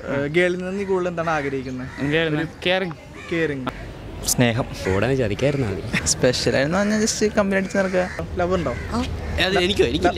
ഗേളിൽ നിന്ന് നീ കൂടുതൽ എന്താണ് ആഗ്രഹിക്കുന്നത് കെയറിങ് കെയറിങ് സ്നേഹം കൂടാൻ ചതിക്കായിരുന്നു മതി സ്പെഷ്യൽ ആയിരുന്നു പറഞ്ഞാൽ ജസ്റ്റ് കമ്പനി അടിച്ച് നടക്കുക ലവ് ഉണ്ടോ എനിക്കോ എനിക്കില്ല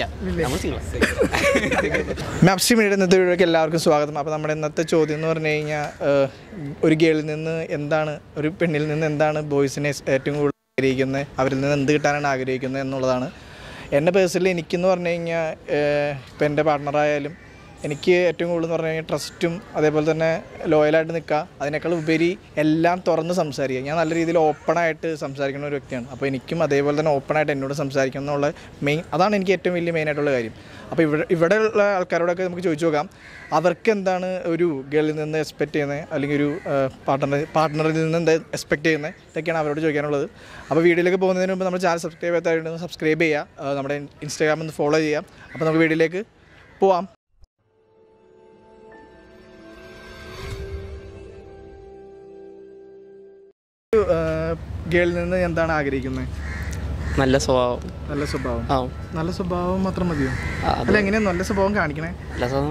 മാപ്സി മീഡിയ ഇന്നത്തെ വീഡിയോക്ക് എല്ലാവർക്കും സ്വാഗതം അപ്പോൾ നമ്മുടെ ഇന്നത്തെ ചോദ്യം എന്ന് പറഞ്ഞു കഴിഞ്ഞാൽ ഏഹ്, ഒരു ഗേളിൽ നിന്ന് എന്താണ് ഒരു പെണ്ണിൽ നിന്ന് എന്താണ് ബോയ്സിനെ ഏറ്റവും കൂടുതൽ ആഗ്രഹിക്കുന്നത് അവരിൽ നിന്ന് എന്ത് കിട്ടാനാണ് ആഗ്രഹിക്കുന്നത് എന്നുള്ളതാണ് എൻ്റെ പേഴ്സണലി എനിക്കെന്ന് പറഞ്ഞു കഴിഞ്ഞാൽ ഇപ്പം എൻ്റെ പാർട്ട്ണറായാലും എനിക്ക് ഏറ്റവും കൂടുതൽ എന്ന് പറഞ്ഞു കഴിഞ്ഞാൽ ട്രസ്റ്റും അതേപോലെ തന്നെ ലോയലായിട്ട് നിൽക്കുക അതിനേക്കാൾ ഉപരി എല്ലാം തുറന്ന് സംസാരിക്കുക ഞാൻ നല്ല രീതിയിൽ ഓപ്പണായിട്ട് സംസാരിക്കുന്ന ഒരു വ്യക്തിയാണ് അപ്പോൾ എനിക്കും അതേപോലെ തന്നെ ഓപ്പണായിട്ട് എന്നോട് സംസാരിക്കണം എന്നുള്ള മെയിൻ അതാണ് എനിക്ക് ഏറ്റവും വലിയ മെയിനായിട്ടുള്ള കാര്യം അപ്പോൾ ഇവിടെ ഇവിടെയുള്ള ആൾക്കാരോടൊക്കെ നമുക്ക് ചോദിച്ചു നോക്കാം അവർക്ക് എന്താണ് ഒരു ഗേളിൽ നിന്ന് എക്സ്പെക്റ്റ് ചെയ്യുന്നത് അല്ലെങ്കിൽ ഒരു പാർട്ട്ണർ പാർട്ട്ണറിൽ നിന്ന് എന്താ എക്സ്പെക്റ്റ് ചെയ്യുന്നത് ഇതൊക്കെയാണ് അവരോട് ചോദിക്കാനുള്ളത് അപ്പോൾ വീഡിയോയിലേക്ക് പോകുന്നതിന് മുമ്പ് നമ്മുടെ ചാനൽ സബ്സ്ക്രൈബ് ചെയ്യാത്തവരുണ്ടെന്ന് സബ്സ്ക്രൈബ് ചെയ്യുക ആ, നമ്മുടെ ഇൻസ്റ്റാഗ്രാമിൽ നിന്ന് ഫോളോ ചെയ്യാം അപ്പോൾ നമുക്ക് വീഡിയോയിലേക്ക് പോവാം ഗേളിൽ നിന്ന് എന്താണ് ആഗ്രഹിക്കുന്നത് നല്ല സ്വഭാവം നല്ല സ്വഭാവം ആ നല്ല സ്വഭാവം മാത്രം മതിയോ ആ, അത് അല്ല എങ്ങനെയാ നല്ല സ്വഭാവം കാണിക്കണേ നല്ല സ്വഭാവം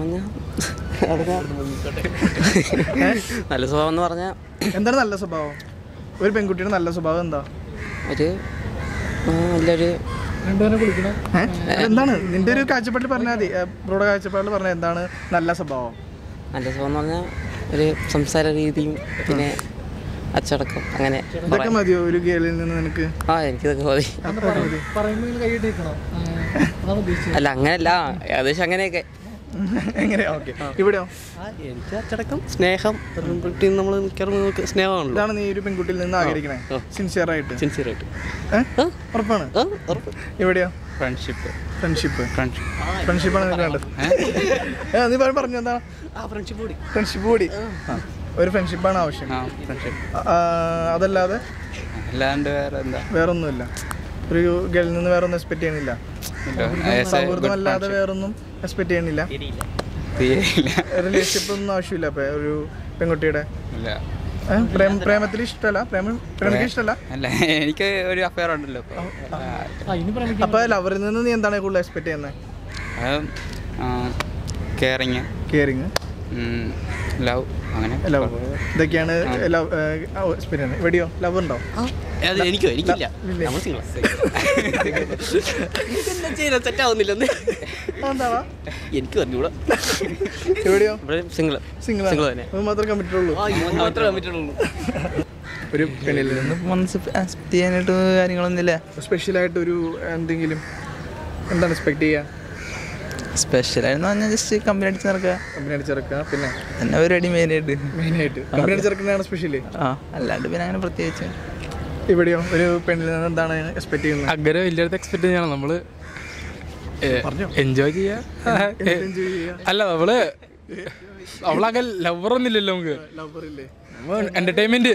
പറഞ്ഞാൽ നല്ല സ്വഭാവം എന്ന് പറഞ്ഞാൽ എന്താണ് നല്ല സ്വഭാവം ഒരു പെൺകുട്ടിയുടെ നല്ല സ്വഭാവം എന്താ ഒരു ആ, നല്ലൊരു ഏ? എന്താണ് നിന്റെ ഒരു കാഴ്ചപ്പാടിൽ പറഞ്ഞാൽ മതി ബ്രോയുടെ കാഴ്ചപ്പാടിൽ പറഞ്ഞാൽ എന്താണ് നല്ല സ്വഭാവം നല്ല സ്വഭാവം എന്ന് പറഞ്ഞാൽ ഒരു സംസാര രീതിയും പിന്നെ അച്ചടക്കം അങ്ങനെ ഇതൊക്കെ മതിയോ ഒരു ഗേളിൽ നിന്ന് നിനക്ക് ആ എനിക്കിതൊക്കെ മതി അതൊക്കെ മതി അല്ല അങ്ങനെയല്ല ഏകദേശം അങ്ങനെയൊക്കെ എങ്ങനെയാ ഓക്കെ ഇവിടെയോ എനിക്ക് അച്ചടക്കം സ്നേഹം പെൺകുട്ടി നമ്മൾ മിക്കവാറും നമുക്ക് സ്നേഹമാണല്ലോ ഇതാണ് നീ ഒരു പെൺകുട്ടിയിൽ നിന്ന് ആഗ്രഹിക്കണേ ആ. സിൻസിയർ ആയിട്ട് സിൻസിയറായിട്ട് ഏ? ഉറപ്പാണ് ആ ഉറപ്പ് ഇവിടെയോ ഫ്രണ്ട്ഷിപ്പ് ഫ്രണ്ട്ഷിപ്പ് ഫ്രണ്ട്ഷിപ്പ് ഫ്രണ്ട്ഷിപ്പാണ് നിനക്ക് വേണ്ടത് ഏ, നീ പറ- പറഞ്ഞു എന്താ ആ ഫ്രണ്ട്ഷിപ്പ് കൂടി ഫ്രണ്ട്ഷിപ്പ് കൂടി ആ. ഒരു ഫ്രണ്ട്ഷിപ്പാണ് ആവശ്യം ആ ഫ്രണ്ട്ഷിപ്പ് ആ, അതല്ലാതെ അല്ലാണ്ട് വേറെ എന്താ വേറൊന്നുമില്ല ഒരു ഗേളിൽ നിന്ന് വേറെ ഒന്നും എക്സ്പെക്ട് ചെയ്യണില്ല സൗഹൃദമല്ലാതെ വേറൊന്നും എക്സ്പെക്ട് ചെയ്യണില്ല തീരെയില്ല റിലേഷൻഷിപ്പ് ഒന്നും ആവശ്യമില്ല അപ്പൊ ഒരു പെൺകുട്ടിയുടെ ഇല്ല ഏ? പ്രേമ പ്രേമത്തിൽ ഇഷ്ടമല്ല പ്രേമം പ്രേമിക്ക് ഇഷ്ടമല്ല അല്ല എനിക്ക് ഒരു അഫയർ ഉണ്ടല്ലോ അപ്പോൾ അപ്പൊ ലവറിൽ നിന്ന് നീ എന്താണ് കൂടുതൽ എക്സ്പെക്ട് ചെയ്യുന്നത് അത് കെയറിങ് കെയറിങ് ലവ് അങ്ങനെ ലവ് ഇതൊക്കെയാണ് ലവ് എക്സ്പെക്ട് ചെയ്യുന്നത് ഇവിടെയോ ലവ് ഉണ്ടോ അത് എനിക്കോ എനിക്കില്ല ഇല്ല. നമ്മൾ സിംഗിൾ സെറ്റ് ആവുന്നില്ലെന്ന് എന്താവാ എനിക്ക് പറഞ്ഞൂടാ എവിടെയോ ഇവിടെ സിംഗിൾ സിംഗിൾ Single തന്നെ. അത് മാത്രമേ കമ്മിറ്റഡ് ഉള്ളൂ മാത്രമേ പറ്റുള്ളൂ ഒരു പെണ്ണിൽ നിന്ന് മനസ്സ് എക്സ്പെക്ട് ചെയ്യാനായിട്ട് കാര്യങ്ങളൊന്നുമില്ല സ്പെഷ്യലായിട്ട് ഒരു എന്തെങ്കിലും എന്താണ് എക്സ്പെക്ട് ചെയ്യുക സ്പെഷ്യൽ ആയിരുന്നു പറഞ്ഞാൽ ജസ്റ്റ് കമ്പനി അടിച്ച് നടക്കുക കമ്പനി അടിച്ചിറക്കുക പിന്നെ എന്നെ പരിപാടി മെയിനായിട്ട് മെയിനായിട്ട് കമ്പനി അടിച്ചിറക്കുന്നതാണ് സ്പെഷ്യല് ആ അല്ലാണ്ട് പിന്നെ അങ്ങനെ പ്രത്യേകിച്ച് ഇവിടെയോ ഒരു പെണ്ണിൽ നിന്ന് എന്താണ് എക്സ്പെക്ട് ചെയ്യുന്നത് അങ്ങനെ വലിയൊരു എക്സ്പെക്ട് ചെയ്യണം നമ്മള് പറഞ്ഞോ. എൻജോയ് ചെയ്യാ എൻജോയ് ചെയ്യുക അല്ല നമ്മള് അവളങ്ങനെ ലവർ ഒന്നുമില്ലല്ലോ നമുക്ക് ലവറില്ലേ എന്റർടൈൻമെന്റ്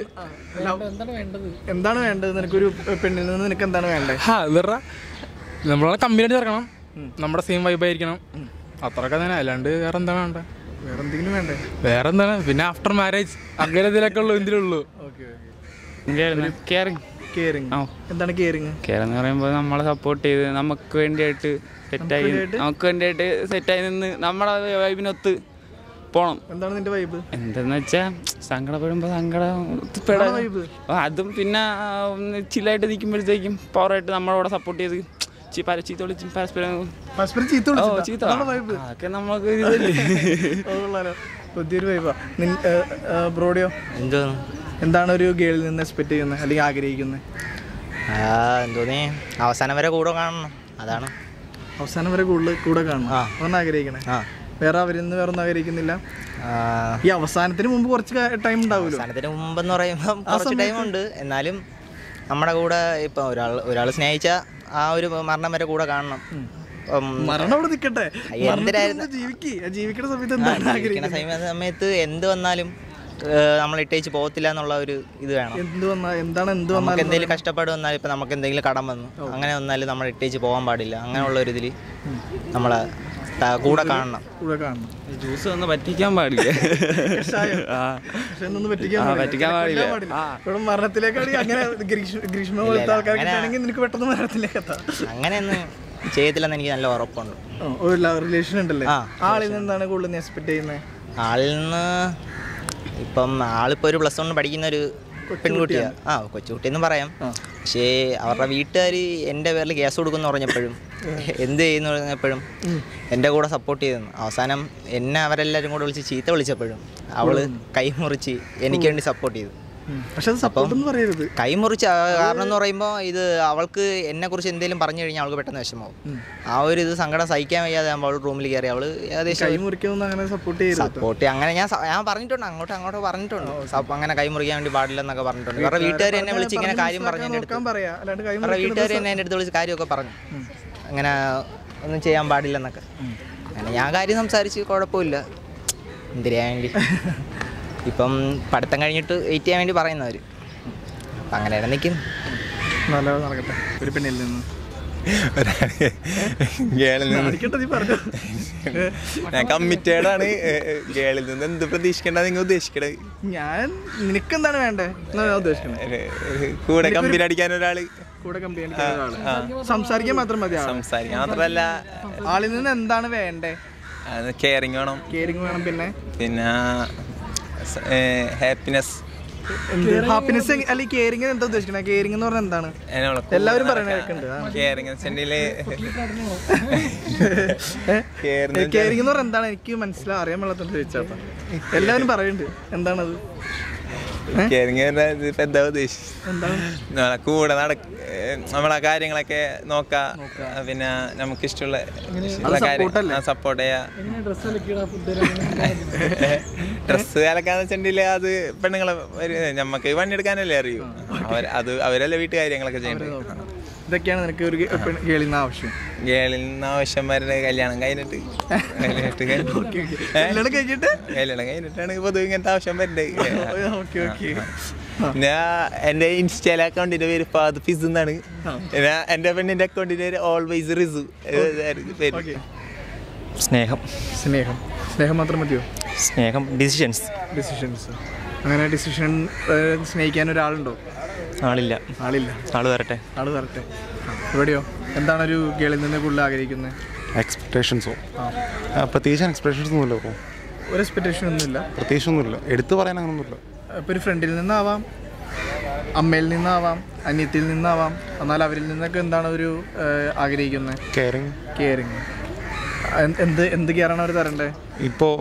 എന്താണ് വേണ്ടത് നിനക്കൊരു പെണ്ണിൽ നിന്ന് നിനക്ക് എന്താണ് വേണ്ടത് ഹാ വേറെ നമ്മളെ കമ്പനി ചേർക്കണം നമ്മുടെ സെയിം വൈബ് ആയിരിക്കണം അത്രയൊക്കെ തന്നെ അല്ലാണ്ട് വേറെ എന്താണ് വേണ്ടത് വേറെ എന്തെങ്കിലും വേണ്ടേ വേറെ എന്താണ് പിന്നെ ആഫ്റ്റർ മാരേജ് അങ്ങനെ ഇതിലൊക്കെ ഉള്ളൂ ഇതിലുള്ളൂ ഓക്കെ കെയറിങ് കെയറിങ് ആ. എന്താണ് കെയറിങ് കെയർ എന്ന് പറയുമ്പോൾ നമ്മളെ സപ്പോർട്ട് ചെയ്ത് നമുക്ക് വേണ്ടിയായിട്ട് സെറ്റായി വേണ്ടിയായിട്ട്? നമുക്ക് വേണ്ടിയായിട്ട് സെറ്റായി നിന്ന് നമ്മുടെ വൈബിനൊത്ത് പോണം എന്താണ് നിന്റെ വൈബ് എന്തെന്ന് വെച്ചാ സങ്കടപ്പെടുമ്പോൾ സങ്കടം അതാണ് vibe. അതും പിന്നെ ആ, ഒന്ന് ചില്ലായിട്ട് നിൽക്കുമ്പോഴത്തേക്കും പവറായിട്ട് നമ്മളോട് സപ്പോർട്ട് ചെയ്ത് ചീ പര ചീത്ത വിളിച്ച് പരസ്പരം പരസ്പരം ചീത്ത ഓ വിളിച്ചിട്ടാ? ചീത്ത അതാണ് വൈബ് അതൊക്കെ നമുക്ക് ഒരു ഇതല്ലേ പുതിയൊരു വൈബാ ബ്രോഡിയോ എന്തോന്നു എന്താണ് ഒരു ഗേളിൽ നിന്ന് എക്സ്പെക്ട് ചെയ്യുന്നത് അല്ലെങ്കിൽ ആഗ്രഹിക്കുന്നത് ആ എന്തോന്നേ അവസാനം വരെ കൂടെ കാണണം അതാണ് അവസാനം വരെ കൂടുതൽ കൂടെ കാണണം ആ. അതാണ് ആഗ്രഹിക്കണേ ആ വേറെ അവരിൽ നിന്ന് വേറെ ഒന്നും ആഗ്രഹിക്കുന്നില്ല ആ, ഈ അവസാനത്തിന് മുമ്പ് കുറച്ച് ടൈം ഉണ്ടാവുമല്ലോ അവസാനത്തിന് മുമ്പെന്ന് പറയുമ്പം കുറച്ച് ടൈമുണ്ട് എന്നാലും നമ്മുടെ കൂടെ ഇപ്പം ഒരാൾ ഒരാൾ സ്നേഹിച്ച ആ ഒരു മരണം വരെ കൂടെ കാണണം ഇപ്പം മരണം അവിടെ നിൽക്കട്ടെ എന്തിനായിരുന്നു? ജീവിക്ക് ജീവിക്കുന്ന സമയത്ത് എന്താണ് ഇരിക്കുന്ന ആഗ്രഹിക്കുന്നത് സമയ- സമയത്ത് എന്ത് വന്നാലും നമ്മൾ ഇട്ടേച്ച് പോകത്തില്ല എന്നുള്ള ഒരു ഇത് വേണം എന്ത് വന്നാ എന്താണ് എന്ത് നമുക്ക് വന്നാലും എന്തെങ്കിലും കഷ്ടപ്പാട് വന്നാൽ ഇപ്പം നമുക്ക് എന്തെങ്കിലും കടം വന്നു അങ്ങനെ വന്നാലും നമ്മൾ ഇട്ടേച്ച് പോകാൻ പാടില്ല അങ്ങനെയുള്ള ഒരു ഇതിൽ നമ്മളെ ത- കൂടെ കാണണം കൂടെ കാണണം ജ്യൂസ് ഒന്ന് പറ്റിക്കാൻ പാടില്ല കഷായം. ആ. പക്ഷെ എന്നൊന്നും പറ്റിക്കാൻ ആ, പാടില്ല. പറ്റിക്കാൻ കൊല്ലാൻ പാടില്ല. ആ. ഇവിടെ മരണത്തിലേക്കാണ് അങ്ങനെ ഗ്രീഷ്മ ഗ്രീഷ്മ പോലത്തെ ആൾക്കാരൊക്കെ ആണെങ്കിൽ നിനക്ക് പെട്ടെന്ന് മരണത്തിലേക്ക് എത്താം അങ്ങനെയൊന്നും ചെയ്യത്തില്ലെന്ന് എനിക്ക് നല്ല ഉറപ്പുണ്ട് ഓ, ഒരു റിലേഷൻ ഉണ്ടല്ലേ ആ, ആളിൽ നിന്ന് എന്താണ് കൂടുതൽ എക്സ്പെക്ട് ചെയ്യുന്നത് ആളിൽ നിന്ന് ഇപ്പം ആളിപ്പോൾ ഒരു പ്ലസ് വൺ പഠിക്കുന്ന ഒരു പെൺകുട്ടിയാണ് ആ കൊച്ചുകുട്ടിയെന്ന് പറയാം പക്ഷേ അവരുടെ വീട്ടുകാർ എൻ്റെ പേരിൽ കേസ് കൊടുക്കുമെന്ന് പറഞ്ഞപ്പോഴും എന്ത് ചെയ്യുന്നു പറഞ്ഞപ്പോഴും എൻ്റെ കൂടെ സപ്പോർട്ട് ചെയ്തെന്ന് അവസാനം എന്നെ അവരെല്ലാവരും കൂടെ വിളിച്ച് ചീത്ത വിളിച്ചപ്പോഴും അവള് കൈമുറിച്ച് എനിക്ക് വേണ്ടി സപ്പോർട്ട് ചെയ്തു പക്ഷെ അത് സപ്പോർട്ട് എന്ന് പറയരുത് കൈമുറിച്ച് ആ കാരണം എന്ന് പറയുമ്പോൾ ഇത് അവൾക്ക് എന്നെ കുറിച്ച് എന്തെങ്കിലും പറഞ്ഞു കഴിഞ്ഞാൽ അവൾക്ക് പെട്ടെന്ന് വിഷമാവും ആ ഒരു ഇത് സങ്കടം സഹിക്കാൻ വയ്യാതെ ആകുമ്പോൾ അവൾ റൂമിൽ കയറി അവള് ഏകദേശം കൈ മുറിക്കൊന്നും അങ്ങനെ സപ്പോർട്ട് ചെയ്യരുത് സപ്പോർട്ട് അങ്ങനെ ഞാൻ സ- ഞാൻ പറഞ്ഞിട്ടുണ്ട് അങ്ങോട്ട് അങ്ങോട്ട് പറഞ്ഞിട്ടുണ്ട് സപ്പ- അങ്ങനെ കൈ മുറിക്കാൻ വേണ്ടി പാടില്ലെന്നൊക്കെ പറഞ്ഞിട്ടുണ്ട് വേറെ വീട്ടുകാർ എന്നെ വിളിച്ച് ഇങ്ങനെ കാര്യം പറഞ്ഞു എൻ്റെ അടുത്ത് നോക്കാൻ പറയാ അല്ലാണ്ട് കൈ വേറെ വീട്ടുകാർ എന്നെ എൻ്റെ അടുത്ത് വിളിച്ച് കാര്യമൊക്കെ പറഞ്ഞു അങ്ങനെ ഒന്നും ചെയ്യാൻ പാടില്ലെന്നൊക്കെ അങ്ങനെ ഞാൻ കാര്യം സംസാരിച്ച് കുഴപ്പമില്ല എന്തിനാ വേണ്ടി ഇപ്പം പഠിത്തം കഴിഞ്ഞിട്ട് വെയിറ്റ് ചെയ്യാൻ വേണ്ടി പറയുന്നവർ അപ്പം അങ്ങനെയാണ് നിൽക്കുന്നു നല്ല നടക്കട്ടെ ഒരു പെണ്ണിൽ നിന്ന് ഗേളിൽ നിന്ന് അടിക്കട്ടെ നീ പറഞ്ഞു ഞാൻ കമ്മിറ്റേഡ് ആണ് ഗേളിൽ നിന്ന് എന്ത് പ്രതീക്ഷിക്കേണ്ട നിങ്ങൾ ഉദ്ദേശിക്കണത് ഞാൻ നിനക്ക് എന്താണ് വേണ്ടേ എന്നാ ഞാൻ ഉദ്ദേശിക്കുന്നത് ഒരു- ഒരു കൂടെ കമ്പനി അടിക്കാൻ ഒരാള് കൂടെ കമ്പനി സംസാരിക്കാൻ മാത്രം മതി ആള്. സംസാരിക്കാൻ മാത്രല്ല ആളിൽ നിന്ന് എന്താണ് വേണ്ടേ കെയറിങ് വേണം കെയറിങ് വേണം പിന്നെ പിന്നെ ഹാപ്പിനെസ് ഹാപ്പിനെസ് അല്ലെങ്കിൽ കെയറിങ് എന്താ ഉദ്ദേശിക്കണേ കെയറിങ് എന്ന് പറഞ്ഞാൽ എന്താണ് എല്ലാവരും പറയണ കേൾക്കുന്നുണ്ട് ആ. കെയറിങ് വെച്ചിട്ടുണ്ടെങ്കില് കെയറിങ് എന്ന് പറഞ്ഞാൽ എന്താണ് എനിക്ക് മനസ്സിലാ അറിയാൻ പാടില്ലാത്തോണ്ട് ചോദിച്ചാ എല്ലാവരും പറയുന്നുണ്ട് എന്താണത് കെയറിങ് ഇപ്പൊ എന്താ ഉദ്ദേശിച്ചത് എന്താണ് നമ്മളെ കൂടെ നട നമ്മളെ കാര്യങ്ങളൊക്കെ നോക്കാ പിന്നെ നമുക്ക് ഇഷ്ടമുള്ള support അല്ലേ? സപ്പോർട്ട് ചെയ്യാ ഡ്രസ്സ് അലക്കാന്ന് വെച്ചിട്ടുണ്ടെങ്കിൽ അത് പെണ്ണുങ്ങളെ ഒരു നമ്മക്ക് പണിയെടുക്കാനല്ലേ അറിയൂ അവർ അത് അവരല്ലേ വീട്ടുകാര്യങ്ങളൊക്കെ ചെയ്യേണ്ടത് ഇതൊക്കെയാണ് നിനക്ക് ഒരു കേളിൽ നിന്ന് ആവശ്യം ഗേളിൽ നിന്ന് ആവശ്യന്മാരുടെ കല്യാണം കഴിഞ്ഞിട്ട് കഴിഞ്ഞിട്ട് ഏ? കല്യാണം കഴിഞ്ഞിട്ട് കല്യാണം കഴിഞ്ഞിട്ടാണ് പൊതുവെ ഇങ്ങനത്തെ ആവശ്യം വരുന്നത് ഓക്കെ ഓക്കെ പിന്നെ എന്റെ ഇൻസ്റ്റയിലെ അക്കൗണ്ടിന്റെ പേര് ഫാദ് ഫിസ് എന്നാണ് പിന്നെ എന്റെ പെണ്ണിന്റെ അക്കൗണ്ടിന്റെ പേര് ഓൾവേസ് റിസു പേര് ഓക്കെ സ്നേഹം സ്നേഹം സ്നേഹം മാത്രം മതിയോ സ്നേഹം ഡിസിഷൻസ് ഡിസിഷൻസ് അങ്ങനെ ഡിസിഷൻ സ്നേഹിക്കാൻ ഒരാളുണ്ടോ ആളില്ല ആളില്ല ആള് വരട്ടെ ആള് വരട്ടെ എവിടെയോ എന്താണ് ഒരു ഗേളിൽ നിന്ന് കൂടുതൽ ആഗ്രഹിക്കുന്നത് എക്സ്പെക്ടേഷൻസോ പ്രത്യേകിച്ച് എക്സ്പെക്ടേഷൻസ് ഒന്നുമില്ല ഇപ്പോൾ ഒരു എക്സ്പെക്ടേഷൻ ഒന്നുമില്ല പ്രത്യേകിച്ചൊന്നുമില്ല എടുത്തു പറയാൻ അങ്ങനൊന്നുമില്ല ഇപ്പോൾ ഒരു ഫ്രണ്ടിൽ നിന്നാവാം അമ്മയിൽ നിന്നാവാം അനിയത്തിൽ നിന്നാവാം എന്നാൽ അവരിൽ നിന്നൊക്കെ എന്താണ് ഒരു ആഗ്രഹിക്കുന്നത് കെയറിങ് കെയറിങ് എന്ത് എന്ത് കെയറാണ് അവർ തരണ്ടേ ഇപ്പോൾ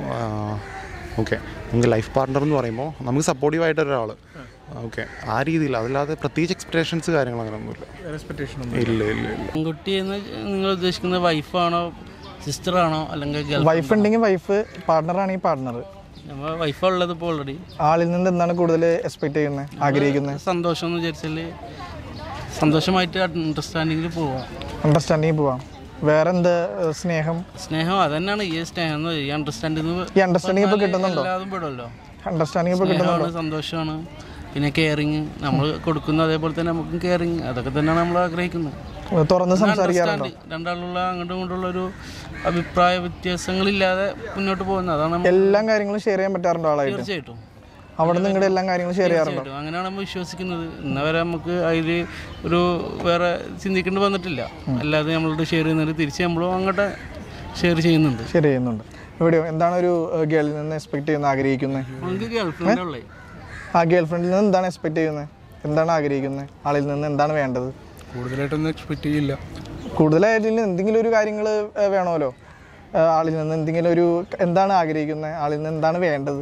ഓക്കെ നമുക്ക് ലൈഫ് പാർട്ണർ എന്ന് പറയുമ്പോൾ നമുക്ക് സപ്പോർട്ടീവായിട്ട് ഒരാൾ ഓക്കെ ആ രീതിയിൽ അതല്ലാതെ പ്രത്യേകിച്ച് എക്സ്പെക്ടേഷൻസ് കാര്യങ്ങൾ അങ്ങനെയൊന്നുമില്ല എക്സ്പെക്ടേഷൻ ഒന്നും ഇല്ല ഇല്ല ഇല്ല പെൺകുട്ടി എന്ന് നിങ്ങൾ ഉദ്ദേശിക്കുന്നത് വൈഫാണോ സിസ്റ്ററാണോ അല്ലെങ്കിൽ വൈഫ് ഉണ്ടെങ്കിൽ വൈഫ് പാർട്ണർ ആണെങ്കിൽ പാർട്ണർ നമ്മൾ വൈഫാ ഉള്ളത് ഇപ്പോൾ ഓൾറെഡി ആളിൽ നിന്ന് എന്താണ് കൂടുതൽ എക്സ്പെക്ട് ചെയ്യുന്നത് ആഗ്രഹിക്കുന്നത് സന്തോഷം എന്ന് വിചാരിച്ചാൽ സന്തോഷമായിട്ട് അണ്ടർസ്റ്റാൻഡിങ്ങിൽ പോവാം അണ്ടർസ്റ്റാൻഡിങ് പോവാം വേറെ എന്ത് ഏഹ്, സ്നേഹം സ്നേഹം അതന്നെയാണ് ഈ സ്നേഹം എന്ന് ഈ അണ്ടർസ്റ്റാൻഡിങ് ഈ അണ്ടർസ്റ്റാൻഡിങ് ഇപ്പോൾ കിട്ടുന്നുണ്ടോ എല്ലാതും പെടുമല്ലോ അണ്ടർസ്റ്റാൻഡിങ് ഇപ്പോൾ കിട്ടുന്നുണ്ടോ സ്നേഹമാണ് സന്തോഷമാണ് പിന്നെ കെയറിങ് നമ്മൾ കൊടുക്കുന്ന അതേപോലെ തന്നെ നമുക്കും കെയറിങ് അതൊക്കെ തന്നെയാണ് നമ്മൾ ആഗ്രഹിക്കുന്നത് തുറന്ന് സംസാരിക്കാറുണ്ടോ അണ്ടർസ്റ്റാൻഡ് രണ്ടാളുള്ള അങ്ങോട്ടും ഇങ്ങോട്ടുള്ള ഒരു അഭിപ്രായ വ്യത്യാസങ്ങളില്ലാതെ മുന്നോട്ട് പോകുന്നത് അതാണ് നമ്മൾ എല്ലാ കാര്യങ്ങളും ഷെയർ ചെയ്യാൻ പറ്റാറുണ്ടോ ആളായിട്ട് തീർച്ചയായിട്ടും അവിടെ നിങ്ങളുടെ എല്ലാ കാര്യങ്ങളും ഷെയർ ചെയ്യാറുണ്ടോ തീർച്ചയായിട്ടും അങ്ങനെയാണ് നമ്മൾ വിശ്വസിക്കുന്നത് ഇന്ന് വരെ നമുക്ക് അതിൽ ഒരു വേറെ ചിന്തിക്കേണ്ടി വന്നിട്ടില്ല അല്ലാതെ നമ്മളോട് ഷെയർ ചെയ്യുന്നത് തിരിച്ച് നമ്മളും അങ്ങോട്ട് ഷെയർ ചെയ്യുന്നുണ്ട് ഷെയർ ചെയ്യുന്നുണ്ട് എവിടെയോ എന്താണ് ഒരു ഗേളിൽ നിന്ന് എക്സ്പെക്ട് ചെയ്യുന്നത് ആഗ്രഹിക്കുന്നത് നമുക്ക് ഗേൾഫ്രണ്ട് ഉള്ളേ ആ ഗേൾ ഫ്രണ്ടിൽ നിന്ന് എന്താണ് എക്സ്പെക്ട് ചെയ്യുന്നത് എന്താണ് ആഗ്രഹിക്കുന്നത് ആളിൽ നിന്ന് എന്താണ് വേണ്ടത് കൂടുതലായിട്ടൊന്നും എക്സ്പെക്ട് ചെയ്യില്ല കൂടുതലായിട്ട് എന്തെങ്കിലും ഒരു കാര്യങ്ങൾ വേണമല്ലോ ആ, ആളിൽ നിന്ന് എന്തെങ്കിലും ഒരു എന്താണ് ആഗ്രഹിക്കുന്നത് ആളിൽ നിന്ന് എന്താണ് വേണ്ടത്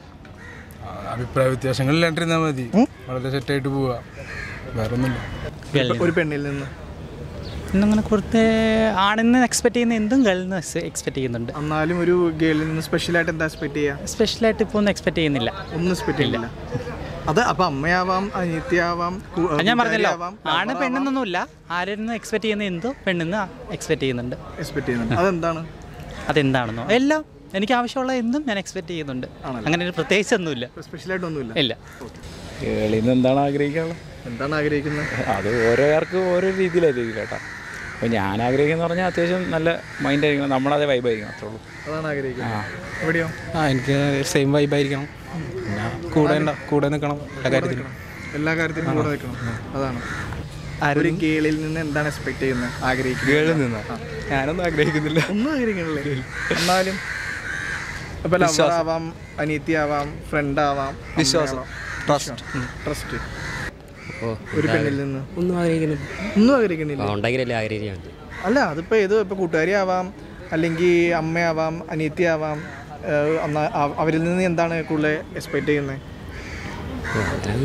അഭിപ്രായ വ്യത്യാസങ്ങളില്ലാണ്ടിരുന്നാൽ മതി വളരെ സെറ്റായിട്ട് പോവുക വേറെ ഒന്നുമില്ല ഒരു പെണ്ണിൽ നിന്ന് ഇന്നങ്ങനെ കുറച്ച് ആണെന്ന് എക്സ്പെക്ട് ചെയ്യുന്ന എന്തും ഗേളിൽ നിന്ന് എക്സ്പെക്ട് ചെയ്യുന്നുണ്ട് എന്നാലും ഒരു ഗേളിൽ നിന്ന് സ്പെഷ്യലായിട്ട് എന്താ എക്സ്പെക്ട് ചെയ്യുക സ്പെഷ്യലായിട്ട് ഇപ്പോൾ ഒന്നും എക്സ്പെക്ട് ചെയ്യുന്നില്ല ഒന്നും എക്സ്പെക്ട് ചെയ്യില്ല അത് അപ്പൊ അമ്മയാവാം അനിയത്തിയാവാം കു- അത് ഞാൻ പറഞ്ഞല്ലോ കൂട്ടുകാരിയാവാം, ആണ് പെണ്ണെന്നൊന്നുമില്ല ആരിൽ നിന്ന് എക്സ്പെക്ട് ചെയ്യുന്ന എന്തും പെണ്ണിന്ന് എക്സ്പെക്ട് ചെയ്യുന്നുണ്ട് എക്സ്പെക്ട് ചെയ്യുന്നുണ്ട് അതെന്താണ് അതെന്താണെന്നോ എല്ലാം എനിക്ക് ആവശ്യമുള്ള എന്തും ഞാൻ എക്സ്പെക്ട് ചെയ്യുന്നുണ്ട് അങ്ങനെ ഒരു പ്രത്യേകിച്ച് ഒന്നുമില്ല സ്പെഷ്യലായിട്ട് ഒന്നുമില്ല ഇല്ല കേളിൽ നിന്ന് എന്താണ് ആഗ്രഹിക്കാനുള്ളത് എന്താണ് ആഗ്രഹിക്കുന്നത് അത് ഓരോർക്ക് ഓരോ രീതിയിലായിരിക്കും കേട്ടോ അപ്പോൾ ഞാൻ ആഗ്രഹിക്കുന്ന പറഞ്ഞാൽ അത്യാവശ്യം നല്ല മൈൻഡ് ആയിരിക്കണം നമ്മളതേ വൈബായിരിക്കണം അത്രേ ഉള്ളൂ അതാണ് ആഗ്രഹിക്കുന്നത് എവിടെയോ ആ എനിക്ക് സെയിം വൈബായിരിക്കണം പിന്നെ കൂടെ ഉണ്ട- കൂടെ നിൽക്കണം എല്ലാ കാര്യത്തിലും എല്ലാ കാര്യത്തിലും കൂടെ നിൽക്കണം അതാണ് ഒരു ഗേളിൽ നിന്ന് എന്താണ് എക്സ്പെക്ട് ചെയ്യുന്നത് ആഗ്രഹിക്കുന്നത് ഗേളിൽ നിന്നാ ഞാനൊന്നും ആഗ്രഹിക്കുന്നില്ല ഒന്നും ആഗ്രഹിക്കണല്ലേ എന്നാലും ഇപ്പൊ ലവർ ആവാം അനീതി ആവാം ഫ്രണ്ട് ആവാം വിശ്വാസം ട്രസ്റ്റ് ട്രസ്റ്റ് ഒരു പെണ്ണിൽ നിന്ന് ഒന്നും ആഗ്രഹിക്കുന്നില്ല ഒന്നും ആഗ്രഹിക്കണില്ല ഉണ്ടെങ്കിലല്ലേ ആഗ്രഹിക്കാൻ പറ്റും അല്ല അതിപ്പോൾ ഏത് ഇപ്പോൾ കൂട്ടുകാരി ആവാം അല്ലെങ്കിൽ അമ്മയാവാം അനിയത്തി ആവാം ഏഹ് അന്ന- അവ- അവരിൽ നിന്ന് എന്താണ് കൂടുതൽ എക്സ്പെക്ട് ചെയ്യുന്നത് ഓ അതാണ്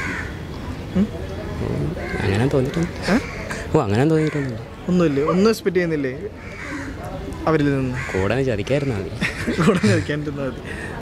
ഓ, അങ്ങനെ തോന്നിയിട്ടുണ്ട് ഓ അങ്ങനെ തോന്നിയിട്ടൊന്നുമില്ല ഒന്നുമില്ലേ ഒന്നും എക്സ്പെക്ട് ചെയ്യുന്നില്ലേ അവരിൽ നിന്ന് കൂടെ ചതിക്കായിരുന്നാ മതി കൂടെ നിൽക്കാൻ മതി